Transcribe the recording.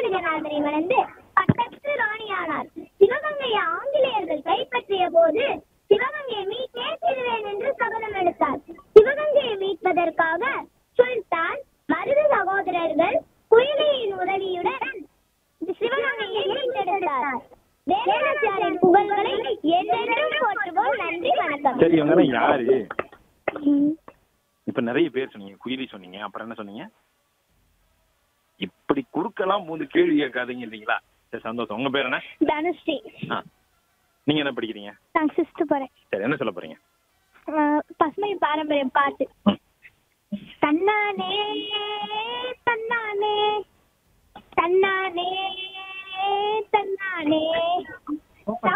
ராமானுஜநாதரை மணந்து பட்டத்து ராணியானார் சிவகங்கையை ஆங்கிலேயர்கள் கைப்பற்றிய போது சிவகங்கையை மீட்டே தீருவேன் என்று சபதம் எடுத்தார் சிவகங்கையை மீட்பதற்காக சுல்தான் மருது சகோதரர்கள் குயிலியின் உதவியுடன் சிவகங்கையை மீட்டெடுத்தார் வேலாச்சாரின் புகழ்களை என்றென்றும் போற்றுவோம் நன்றி வணக்கம் சரி இவங்க யாரு இப்ப நிறைய பேர் சொன்னீங்க குயிலி சொன்னீங்க அப்புறம் என்ன சொன்னீங்க இப்படி குறுக்கெல்லாம் மூணு கேள்வி கேட்காதீங்க இல்லைங்களா சரி சந்தோஷம் உங்க பேர் என்ன தனுஸ்ரீ ஆ. நீங்க என்ன படிக்கிறீங்க நான் சிஸ்து போறேன் சரி என்ன சொல்ல போறீங்க பசுமை பாரம்பரியம் பாட்டு ம். தன்னானே தன்னானே தன்னானே தன்னானே